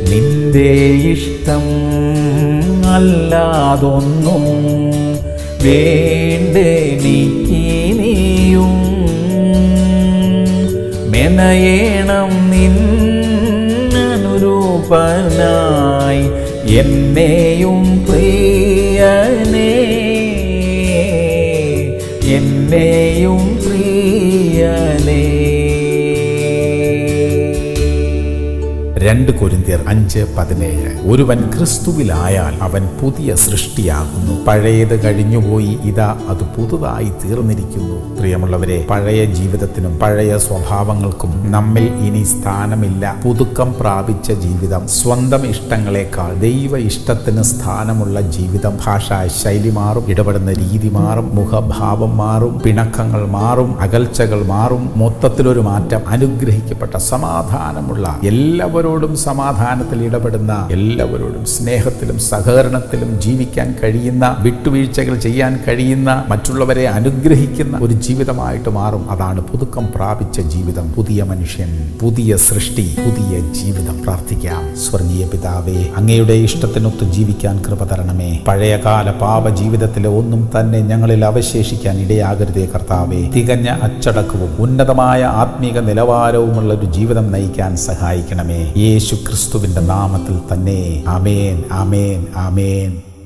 നിന്റെ ഇഷ്ടം അല്ലാതൊന്നും വേണ്ടെനിക്കിനിയും മെനയേണം നിന്നനുരൂപനായി എന്നെയും പ്രിയനേ എന്നെയും പ്രിയനേ രണ്ട് കൊരിന്തിയർ അഞ്ച് പതിനേഴ് ഒരുവൻ ക്രിസ്തുവിലായാൽ അവൻ പുതിയ സൃഷ്ടിയാകുന്നു പഴയത് കഴിഞ്ഞുപോയി ഇതാ അത് പുതുതായി തീർന്നിരിക്കുന്നു പ്രിയമുള്ളവരെ പഴയ ജീവിതത്തിനും പഴയ സ്വഭാവങ്ങൾക്കും നമ്മിൽ ഇനി സ്ഥാനമില്ല പുതുക്കം പ്രാപിച്ച ജീവിതം സ്വന്തം ഇഷ്ടങ്ങളെക്കാൾ ദൈവ ഇഷ്ടത്തിന് സ്ഥാനമുള്ള ജീവിതം ഭാഷാ ശൈലി മാറും ഇടപെടുന്ന രീതി മാറും മുഖഭാവം മാറും പിണക്കങ്ങൾ മാറും അകൽച്ചകൾ മാറും മൊത്തത്തിലൊരു മാറ്റം അനുഗ്രഹിക്കപ്പെട്ട സമാധാനമുള്ള എല്ലാവരോടും സമാധാനത്തിൽ ഇടപെടുന്ന എല്ലാവരോടും സ്നേഹത്തിലും സഹകരണത്തിലും ജീവിക്കാൻ കഴിയുന്ന വിട്ടുവീഴ്ചകൾ ചെയ്യാൻ കഴിയുന്ന മറ്റുള്ളവരെ അനുഗ്രഹിക്കുന്ന ഒരു ജീവിതമായിട്ട് മാറും അതാണ് പുതുക്കം പ്രാപിച്ച ജീവിതം പുതിയ മനുഷ്യൻ പുതിയ സൃഷ്ടി പുതിയ ജീവിതം പ്രാർത്ഥിക്കാം സ്വർഗീയ പിതാവേ അങ്ങയുടെ ഇഷ്ടത്തിനൊത്ത് ജീവിക്കാൻ കൃപ തരണമേ പഴയകാല പാപ ജീവിതത്തിലെ ഒന്നും തന്നെ ഞങ്ങളിൽ അവശേഷിക്കാൻ ഇടയാകരുതേ കർത്താവേ തികഞ്ഞ അച്ചടക്കവും ഉന്നതമായ ആത്മീക നിലവാരവുമുള്ള ഒരു ജീവിതം നയിക്കാൻ സഹായിക്കണമേ യേശു ക്രിസ്തുവിന്റെ നാമത്തിൽ തന്നെ ആമേൻ ആമേൻ ആമേൻ